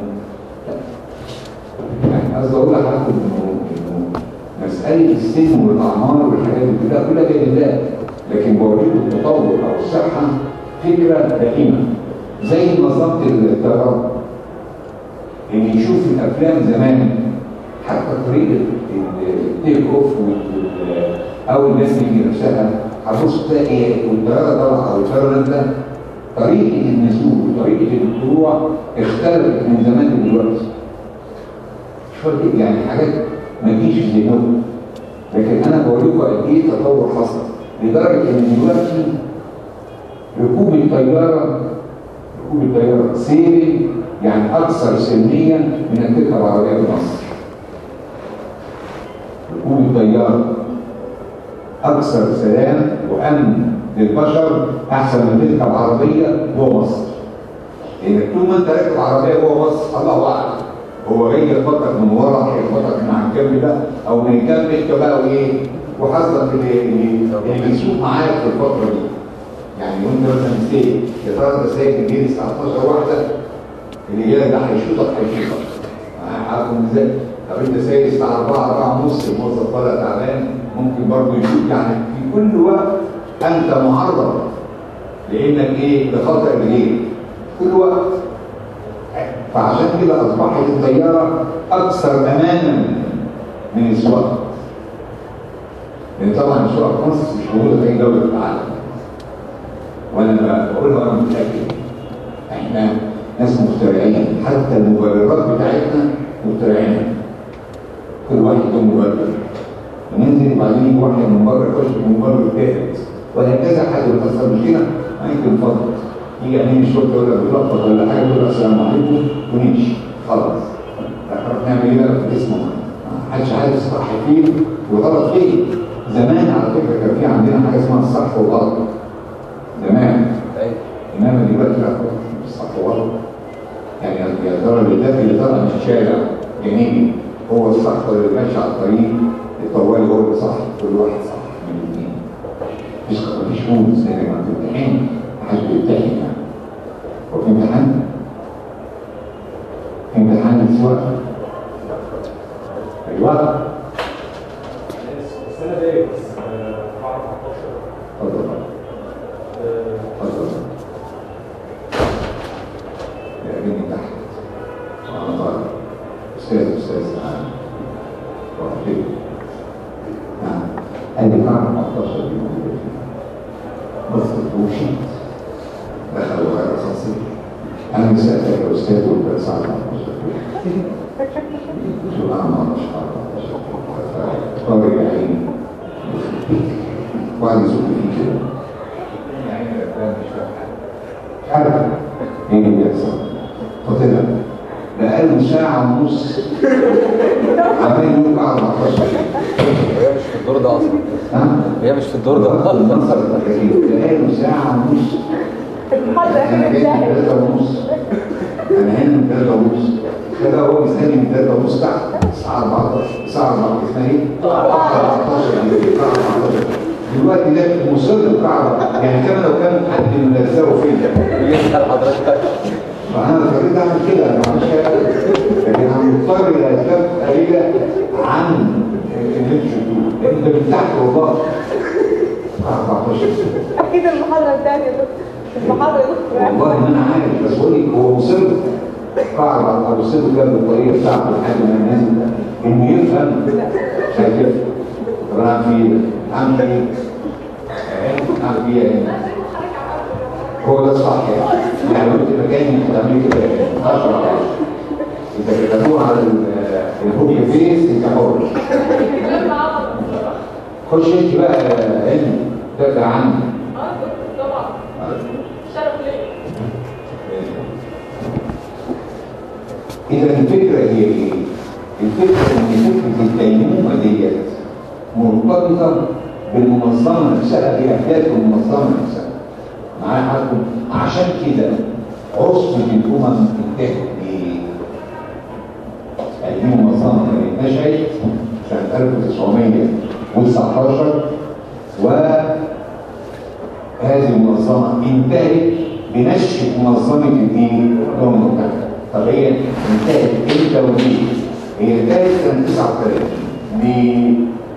يعني قصدي اقول لحضرتك انه انه مساله السن والاعمار والحاجات دي كلها كلها بين الله لكن بوريكم التطور او الصحه فكره دائمه زي نظام الطيران اللي يشوف الافلام زمان حتى طريقه التيك اوف او الناس اللي نفسها هتبص تلاقي والطياره طالعه او الطياره نازله طريقه النزول وطريقه الطلوع اختلفت من زمان لدلوقتي شويه يعني حاجات ما تجيش في ذهنهم لكن انا بوريكم قد ايه تطور حصل لدرجه ان دلوقتي ركوب الطياره ركوب الطياره سيري يعني اكثر سلميا من ان تركب عربيه في مصر ركوب الطيارة أكثر سلام وأمن للبشر أحسن من تركب عربية جوه مصر. لأنك طول ما أنت راكب عربية جوه مصر الله أعلم هو جاي يخبطك من ورا يخبطك من على الجنب ده أو من الجنب أنت بقى وإيه؟ وحصلك اللي اللي اللي بيسوق معاك في الفترة دي. يعني وأنت مثلا سايق يا ترى أنت سايق الليل الساعة 12 واحدة اللي جاي ده هيشوطك هيشوطك. عارفهم ازاي؟ طب انت سايق الساعه 4 4 ونص الموظف طالع تعبان ممكن برضه يشوف يعني في كل وقت انت معرض لانك ايه لخطر الغير كل وقت فعشان كده اصبحت الطياره اكثر امانا من السواقه لان طبعا السواقه في مصر مش موجوده في اي دوله في العالم وانا بقولها وانا متاكد احنا ناس مخترعين حتى المبررات بتاعتنا مخترعينها كل واحد له مبرر وننزل وبعدين يجي واحد من بره يخش في مبرر ثالث وهكذا حد بتحصل مشكله ممكن فضل يجي امين الشرطه يقول لك بتلخبط ولا حاجه يقول لك السلام عليكم ونمشي خلاص احنا نعمل ايه بقى في اسمه ما حدش عارف الصح فين والغلط فين زمان على فكره كان في عندنا حاجه اسمها الصح والغلط زمان أيوة. انما دلوقتي لا خلاص مش صح وغلط يعني يا ترى اللي داخل اللي طالع من الشارع جنيني هو الصح ولا اللي ماشي على الطريق الطوالي هو اللي صح كل واحد صح من الاثنين مفيش مفيش فوز زي ما بتمتحن محدش بيمتحن يعني هو في امتحان؟ في امتحان السواقه ايوه السنه دي بس آه، 14 اتفضل آه، اتفضل يعجبني تحت وانا طالع استاذ استاذ تعالى رحت له نعم قال لي قاعة 14 دي موجودة فيها بس ومشيت دخل وغير رصاصي انا سالتك يا استاذ وانت الساعه 14 قلت له انا ما اعرفش 14 طارق يا عيني وقعد يزق فيه كده يا عيني يا فلان مش فاهم حاجه مش عارف ايه اللي بيحصل فطلع بقاله ساعة ونص عمال يقول قاعد 14 هي مش في الدور ده اصلا ها؟ هي مش في الدور ده بقاله ساعة ونص المحاضرة أنا كانت جاي من سهلة ثلاثة ونص أنا هنا من ثلاثة ونص كده هو مستني من ثلاثة ونص تحت الساعة 14 الساعة 14 اسمها إيه؟ 14 الساعة 14 دلوقتي ده مصر القاعدة يعني كما لو كان حد من الأجزاء فين يسأل حضرتك فأنا اضطريت أعمل كده أنا ما عملتش حاجة لكن أنا مضطر لأسباب قليلة عن اللي أنتوا شفتوه لأن ده من تحت والله 14 أكيد المحاضرة الثانية يا دكتور المحاضرة يا دكتور والله ما انا عارف بس بقول لك هو مصر قاعد على ابو سيد جنب الطريقه بتاعته لحد ما الناس انه يفهم شايف طب انا اعمل فيه ايه؟ اعمل ايه؟ آه، اعمل فيه ايه؟ هو ده الصح يعني يعني لو انت مكاني هتعملي كده 10 على 10 اذا كتبوه على ال- الهوك فيس انت حر لما عوض بصراحة. خش انت بقى علم دافع عني اه دكتور طبعا شرف ليا إذا الفكرة هي إيه؟ الفكرة إن فكرة الديمومة ديت مرتبطة بالمنظمة نفسها بأهداف المنظمة نفسها. معايا حضرتك؟ عشان كده عصبة الأمم انتهت بإيه؟ هذه المنظمة كانت نشأت سنة 1919 وهذه المنظمة انتهت بنشأة منظمة الدين الأمم المتحدة. طب هي انتهت امتى وليه؟ هي انتهت سنة 39 ليه؟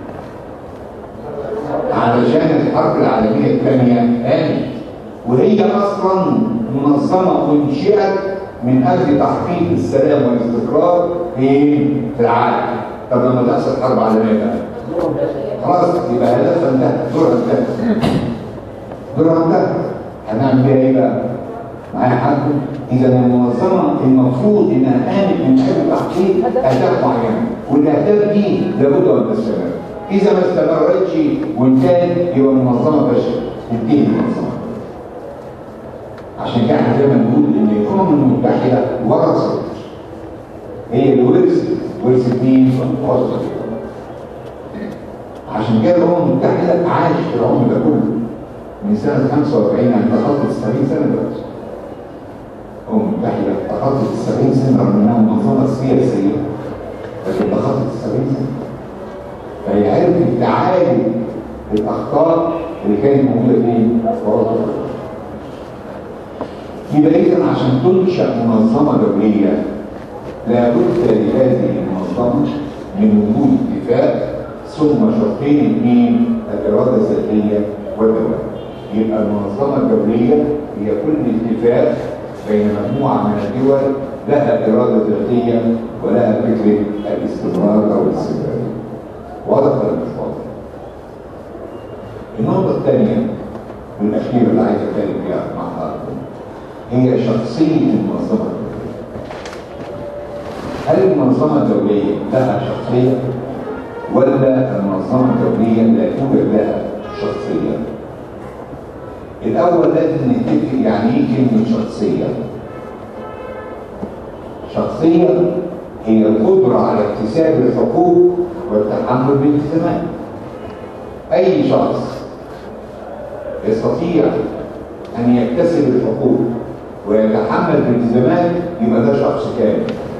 علشان الحرب العالمية الثانية قامت وهي أصلا منظمة أنشئت من أجل تحقيق السلام والاستقرار في في العالم طب لما تحصل حرب عالمية بقى خلاص يبقى هدفها انتهى دورها انتهى دورها انتهى هنعمل بيها ايه بقى؟ معايا حد اذا المنظمه المفروض انها قامت من اجل تحقيق اهداف معينه والاهداف دي لابد ان تستمر اذا ما استمرتش وانتهت يبقى المنظمه فشلت تنتهي المنظمه عشان كده احنا دايما نقول ان الامم المتحده ورثت هي اللي ورثت ورثت مين؟ ورثت عشان كده الامم المتحده عاش في العمر ده كله من سنه 45 يعني تخطت 70 سنه دلوقتي الامم المتحده تخطت 70 سنه رغم انها منظمه سياسيه لكن تخطت 70 سنه فهي عرفت تعالج الاخطاء اللي كانت موجوده فين؟ في اوروبا يبقى اذا عشان تنشا منظمه دوليه لابد لهذه المنظمه من وجود اتفاق ثم شرطين اثنين الاراده الذاتيه والدوله يبقى المنظمه الدوليه هي كل اتفاق بين مجموعه من الدول لها اراده ذاتيه ولها فكره الاستمرار او الاستمراريه واضح ولا مش واضح؟ النقطه الثانيه والاخيره اللي عايز اتكلم فيها مع حضراتكم هي شخصيه المنظمه الدوليه هل المنظمه الدوليه لها شخصيه ولا المنظمه الدوليه لا توجد لها شخصيه الاول لازم نتفق يعني ايه كلمه شخصيه شخصيه هي القدره على اكتساب الحقوق والتحمل بالالتزامات اي شخص يستطيع ان يكتسب الحقوق ويتحمل بالالتزامات يبقى ده شخص كامل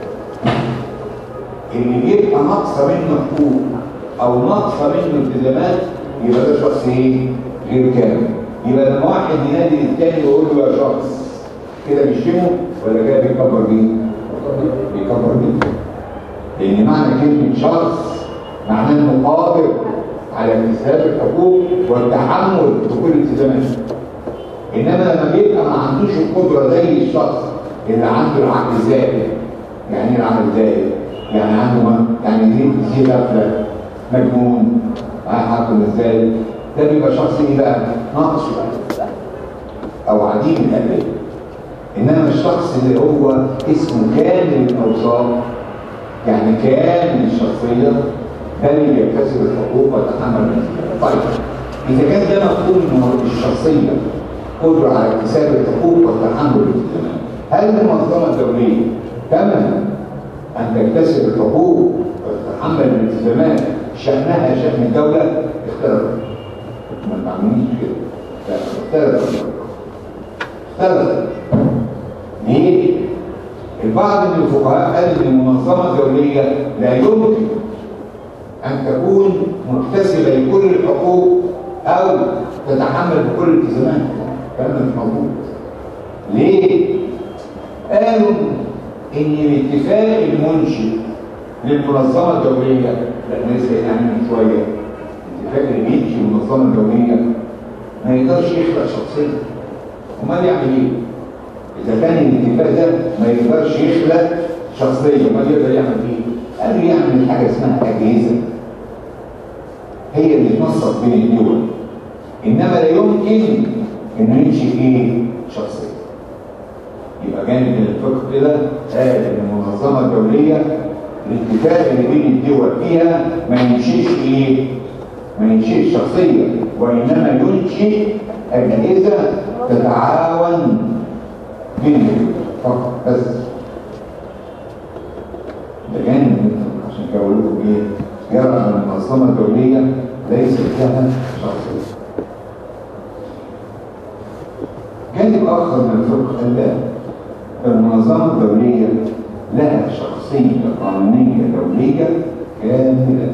اللي بيبقى ناقصه منه حقوق او ناقصه منه التزامات يبقى ده شخص ايه؟ غير كامل يبقى لما واحد ينادي التاني ويقول له يا شخص كده بيشتمه ولا كده بيكبر بيه؟ بيكبر بيه لان معنى كلمه شخص معناه انه قادر على اكتساب الحقوق والتحمل بكل الالتزامات انما لما بيبقى ما عندوش القدره زي الشخص اللي عنده العقل الذاتي يعني ايه العقل الذاتي؟ يعني عنده ما يعني زي زي غفله مجنون هحكم ازاي ده بيبقى شخص ايه بقى ناقص بقى او عديم الادب انما الشخص اللي هو اسمه كامل الاوصاف يعني كامل الشخصيه ده اللي بيكتسب الحقوق ويتحمل المسؤوليه طيب اذا كان ده مفهوم انه الشخصيه قدره على اكتساب الحقوق والتحمل الالتزامات هل المنظمه الدوليه تمام أن تكتسب الحقوق وتتحمل الالتزامات شأنها شأن الدولة اختلفت ما تعمليش كده لا اختلفت اختلفت ليه؟ البعض من الفقهاء قال ان المنظمة الدولية لا يمكن أن تكون مكتسبة لكل الحقوق أو تتحمل بكل الالتزامات الكلام ده مش موجود ليه؟ قالوا ان الاتفاق المنشئ للمنظمه الدوليه لا لسه يعني من شويه الاتفاق اللي بينشئ المنظمه الدوليه ما يقدرش يخلق شخصيه امال يعمل ايه؟ اذا كان الاتفاق ده ما يقدرش يخلق شخصيه امال يقدر يعمل ايه؟ قالوا يعمل حاجه اسمها اجهزه هي اللي تنسق بين الدول انما لا يمكن انه ينشئ ايه؟ شخصيه يبقى جانب من الفقه كده قال ان المنظمه الدوليه الاتفاق اللي بين الدول فيها ما ينشئش ايه؟ ما ينشئش شخصيه وانما ينشئ اجهزه تتعاون بين الدول فقط بس ده جانب من الفقه عشان كده بقول لكم ايه؟ يرى ان المنظمه الدوليه ليست لها شخصيه جانب اخر من الفقه قال لا المنظمة الدولية لها شخصية قانونية دولية كاملة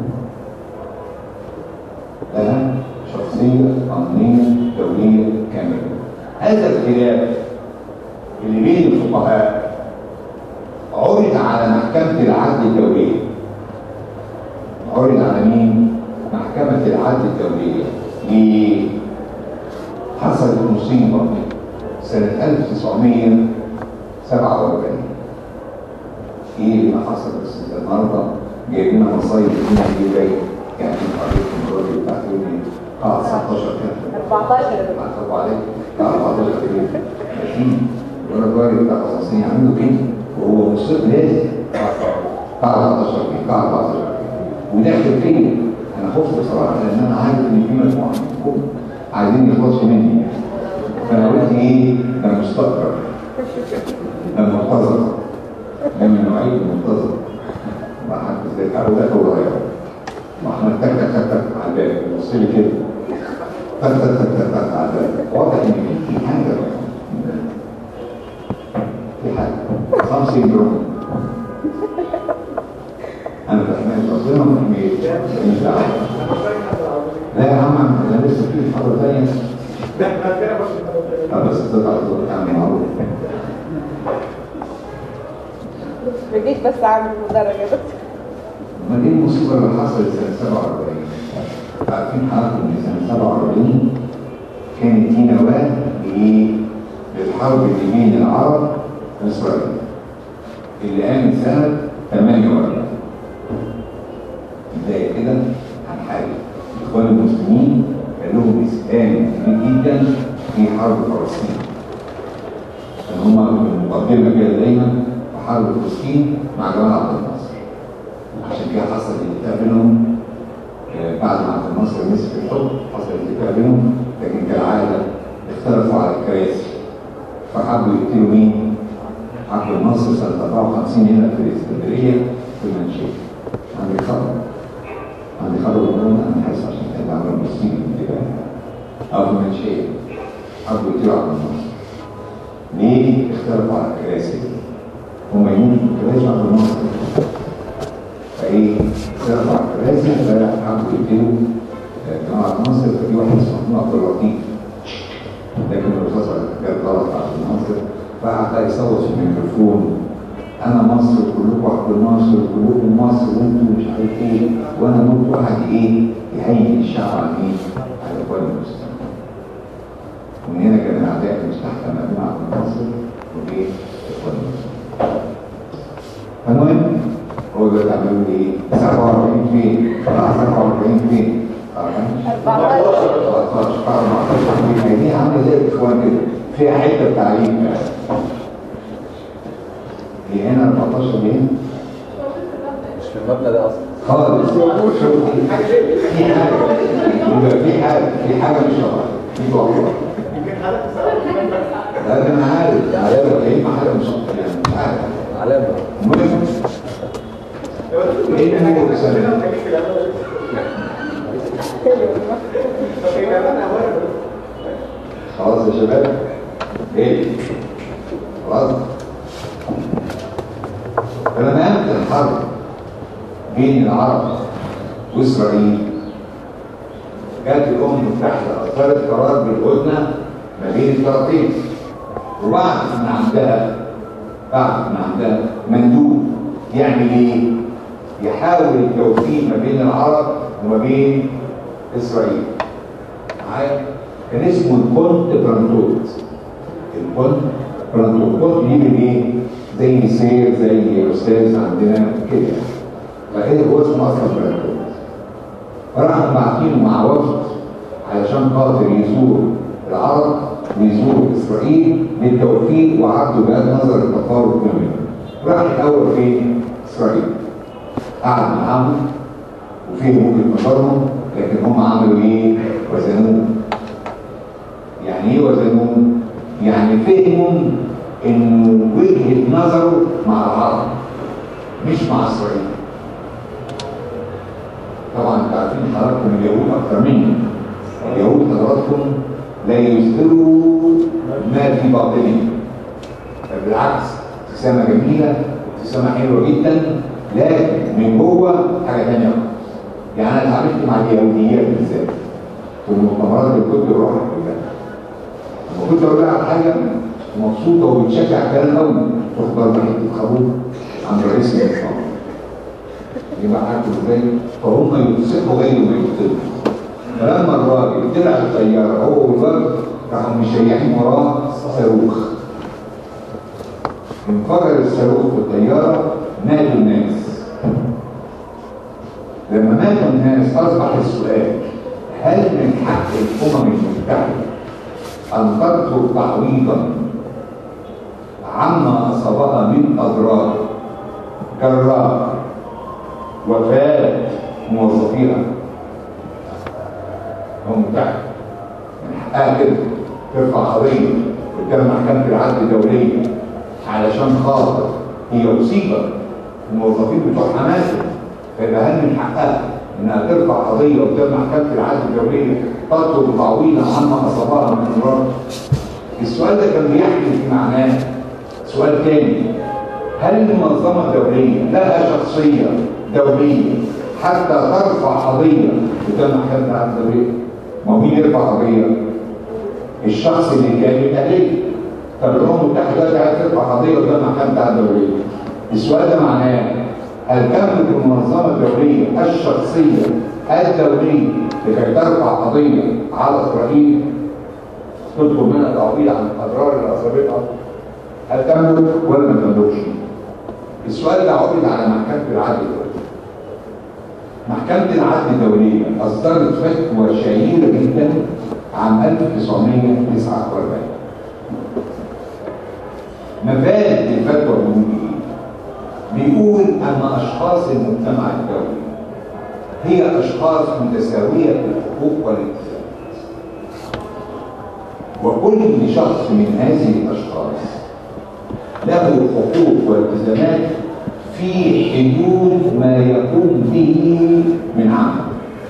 لها شخصية قانونية دولية كاملة هذا الخلاف اللي بين الفقهاء عرض على محكمة العدل الدولية عرض على مين؟ محكمة العدل الدولية ليه؟ حصلت مصيبة سنة 1900 47 ايه اللي حصل بس النهارده جايب لنا مصايب هنا دي جاي يعني قريت المره بتاعت يوم قاعه 19 كده 14 طب عليك قاعه 14 كده ماشي وانا الراجل بتاع فلسطين عنده كده وهو مصر لازم قاعه 14 كده قاعه 14 كده وداخل فين انا خفت بصراحه لان انا عارف ان في مجموعه منكم عايزين يخلصوا مني فانا قلت ايه ده مستقر المنتظر ده من نوعية المنتظر ما حد زي الحاله ده هو غيره واحنا تك تك تك تك على الباب بص لي كده تك تك تك تك تك على الباب واضح ان في حاجه في حاجه something wrong انا فاهمين ربنا ما فهميش مش دعوه لا يا عم انا لسه في محاضره ثانيه ده احنا كده بس لا بس تطلع تقول يعني معروف بديك بس عامل درجة بس ما دي المصيبه اللي حصلت سنه 47 عارفين حضراتكم ان سنه 47 كانت دي نواه لايه؟ للحرب اللي بين العرب واسرائيل اللي قامت سنه 48 بدايه كده هنحارب الاخوان المسلمين كان لهم اسهام كبير جدا في حرب فلسطين كان هم المقدمه كده دايما في حرب فلسطين مع جمال عبد الناصر عشان كده حصل اتفاق بينهم آه، بعد ما عبد الناصر مسك الحكم حصل اتفاق بينهم لكن كالعاده اختلفوا على الكراسي فحبوا يقتلوا مين؟ عبد الناصر سنه 54 هنا في الاسكندريه في المنشيه عندي خبر عندي خبر مهم انا حاسس عشان كده عمل مصيبه انتباه او في المنشيه حبوا يقتلوا عبد الناصر ليه اختلفوا على الكراسي؟ هم يموتوا في الكراسي عبد الناصر فايه اختلفوا على الكراسي فحبوا يقتلوا آه، جماعه عبد الناصر ففي واحد اسمه عبد اللطيف لكن الرصاصه جت غلط على عبد الناصر فقعد يصوت في الميكروفون انا مصر كلكم عبد الناصر كلكم مصر وانتم مش عارف ايه وانا موت واحد ايه يهيئ الشعب على ايه؟ على الاخوان المسلمين ومن هنا كان الاعداء المستحكمه ما بين عبد الناصر وبين الاخوان المسلمين فالمهم هو دلوقتي عملوا لي ايه؟ 47 فين؟ طلع 47 فين؟ 14 14 14 دي عامله زي الاخوان كده فيها حته بتعليم هي هنا 14 دي مش في المبنى ده اصلا خالص شوف حاجه زي في حاجه يبقى في حاجه في حاجه مش طبيعيه في جوه يمكن حضرتك سألت لا انا عارف علامه ايه ما حاجه مش طبيعيه مش عارف علامه المهم ايه اللي هو رساله خلاص يا شباب ايه خلاص فلما قامت الحرب بين العرب واسرائيل جت الامم المتحده اصدرت قرار بالهدنه ما بين الطرفين وبعد ما عندها بعد ما عندها مندوب يعمل ايه؟ يحاول التوفيق ما بين العرب وما بين اسرائيل معايا كان اسمه الكونت برانتوت الكونت برانتوت كونت يجي ايه؟ زي سير زي استاذ عندنا كده فكده هو اسمه اصلا برانتوت فراحوا باعتينه مع وفد علشان خاطر يزور العرب ويزور اسرائيل للتوفيق وعرضوا بيان نظر التفاوض ما بينهم. راح الاول فين؟ اسرائيل. قعد معاهم وفهم وجهه نظرهم لكن هم عملوا ايه؟ وزنوه. يعني ايه وزنوه؟ يعني فهموا انه وجهه نظره مع العرب مش مع اسرائيل. طبعا انتوا عارفين حضراتكم اليهود اكثر مني. اليهود حضراتكم لا يظهروا ما في باطنهم بل بالعكس ابتسامه جميله ابتسامه حلوه جدا لكن من جوه حاجه ثانيه خالص يعني انا اتعاملت مع اليهوديات بالذات في المؤتمرات اللي كنت بروحها كلها لما كنت اقول لها على حاجه مبسوطه وبتشجع كلام قوي تخبر بحته خروج عن رئيس المؤتمر يبقى عارفوا ازاي فهم يوثقوا غير ما يوثقوا فلما الراجل طلع الطياره هو والواد راحوا مشيحين وراه صاروخ انفجر الصاروخ في الطياره ماتوا الناس لما ماتوا الناس اصبح السؤال هل من حق الامم المتحده ان تترك تعويضا عما اصابها من اضرار جراء وفاه موظفيها هم تحت من حقها كده ترفع قضيه قدام محكمه العدل الدوليه علشان خاطر هي اصيبت الموظفين بتوعها ماتوا فيبقى هل من حقها انها ترفع قضيه قدام محكمه العدل الدوليه تطلب تعويضا عما اصابها من امراض السؤال ده كان بيحمل في معناه سؤال تاني هل المنظمه الدوليه لها شخصيه دوليه حتى ترفع قضيه قدام محكمه العدل الدوليه؟ ما هو مين يرفع قضيه؟ الشخص اللي كان يتألف طب الامم المتحده دلوقتي عايز ترفع قضيه قدام محكمه العدل الدوليه السؤال ده معناه هل تملك المنظمه الدوليه الشخصيه الدوليه لكي ترفع قضيه على اسرائيل تطلب منها تعويض عن الاضرار اللي اصابتها هل تملك ولا ما تملكش؟ السؤال ده عرض على محكمه العدل الدوليه محكمة العدل الدولية أصدرت فتوى شهيرة جدا عام 1949 مبادئ الفتوى بيقول ايه؟ بيقول أن أشخاص المجتمع الدولي هي أشخاص متساوية في الحقوق والالتزامات وكل شخص من هذه الأشخاص له حقوق والتزامات في حدود ما يقوم به من عمل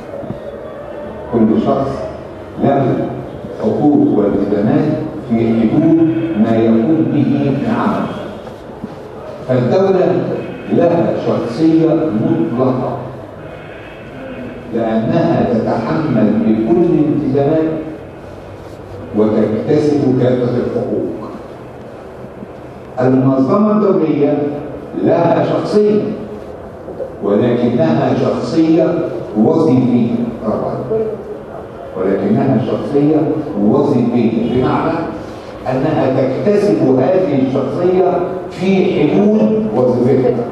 كل شخص له حقوق والتزامات في حدود ما يقوم به من عمل فالدولة لها شخصية مطلقة لأنها تتحمل بكل الالتزامات وتكتسب كافة الحقوق المنظمة الدولية لها شخصية ولكنها شخصية وظيفية طبعا ولكنها شخصية وظيفية بمعنى أنها تكتسب هذه الشخصية في حدود وظيفتها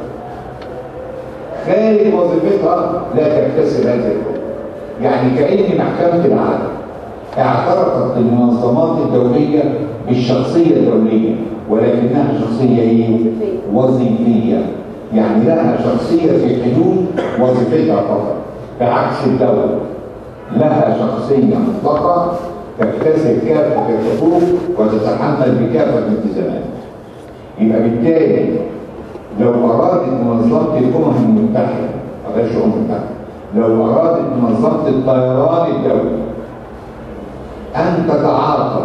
خارج وظيفتها لا تكتسب هذه الحقوق يعني كأن محكمة العدل اعترفت المنظمات الدولية بالشخصية الدولية ولكنها شخصية ايه؟ وظيفية يعني لها شخصية في حدود وظيفتها فقط بعكس الدولة لها شخصية مطلقة تكتسب كافة الحقوق وتتحمل بكافة الالتزامات يبقى بالتالي لو أرادت منظمة الأمم المتحدة بلاش الأمم المتحدة لو أرادت منظمة الطيران الدولي أن تتعاقد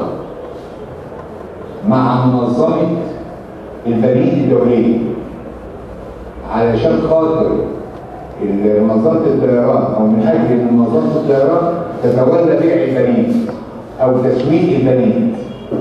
مع منظمة البريد الدولية علشان خاطر منظمة الطيران أو من أجل أن منظمة الطيران تتولى بيع البريد أو تسويق البريد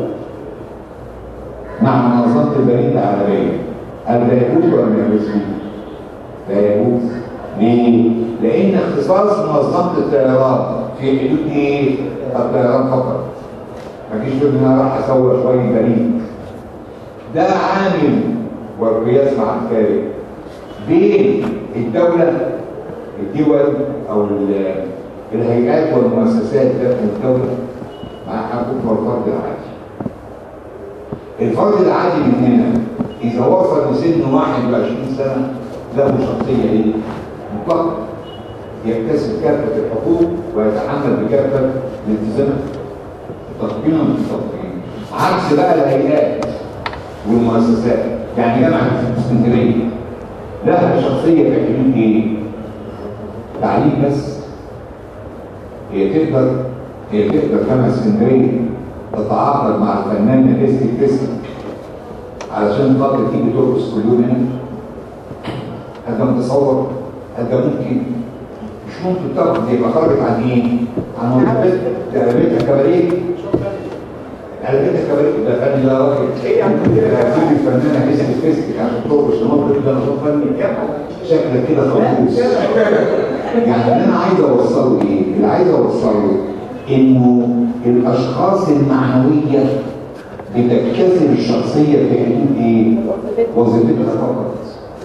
مع منظمة البريد العالمية هل ده يجوز ولا ما يجوز؟ لا يجوز ليه؟ لأن اختصاص منظمة الطيران في حدود إيه؟ الطيران فقط مفيش تقول ان انا راح اسوي شويه بريد ده عامل والقياس مع الخارج بين الدوله الدول او الهيئات والمؤسسات داخل الدوله مع حقوق الفرد العادي الفرد العادي مننا اذا وصل لسن 21 سنه له شخصيه ايه؟ مطلقه يكتسب كافه الحقوق ويتحمل بكافه الالتزامات تطبيقا بالتطبيق عكس بقى الهيئات والمؤسسات يعني جامعه اسكندريه لها شخصيه في حدود ايه؟ تعليم بس هي تقدر هي تقدر جامعه اسكندريه تتعاقد مع الفنان الاسكي كريستي علشان خاطر تيجي ترقص كل يوم هنا هل ده متصور؟ هل ده ممكن؟ مش ممكن طبعا دي يبقى خرجت عن ايه؟ عن وظيفتها ده قلبتها كباريه قلبتها كباريه ده فن ده راجل ده في الفنانه اسكي كريستي عشان ترقص المطرب ده نظام فني شكلك كده خلوص يعني اللي انا عايز اوصله ايه؟ اللي عايز اوصله انه الاشخاص المعنويه بتكتسب الشخصيه في حدود ايه؟ وظيفتها فقط.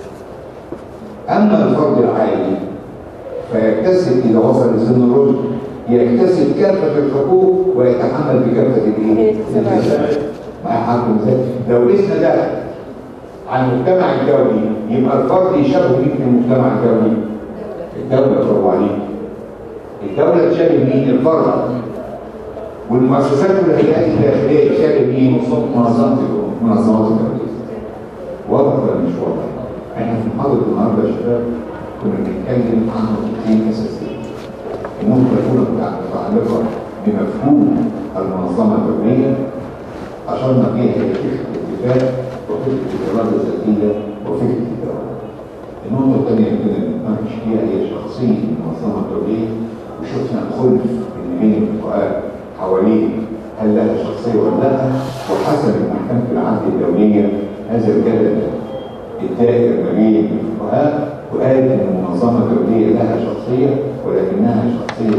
اما الفرد العادي فيكتسب اذا وصل لسن الرشد يكتسب كافه الحقوق ويتحمل بكافه الايه؟ الالتزامات. مع حضرتك ازاي؟ لو قسنا ده عن المجتمع الدولي يبقى الفرد يشبه مين في المجتمع الدولي؟ الدولة برافو عليك. الدولة تشابه مين؟ الفرد. والمؤسسات والهيئات الداخلية تشابه مين؟ منظمة منظمات الدولية. واضح ولا مش واضح؟ احنا في محاضرة النهارده يا شباب كنا بنتكلم عن نقطتين أساسيين. النقطة الأولى متعلقة بمفهوم المنظمة الدولية أشرنا فيها إلى فكرة الاتفاق وفكرة الإرادة الذاتية وفكرة الدولة. النقطة الثانية اللي كنا بنتناقش فيها هي شخصية المنظمة الدولية وشفنا الخلف اللي بين الفقهاء حواليه هل لها شخصية ولا لا وحسب محكمة العدل الدولية هذا الجدل الدائر ما بين الفقهاء وقال ان المنظمة الدولية لها شخصية ولكنها شخصية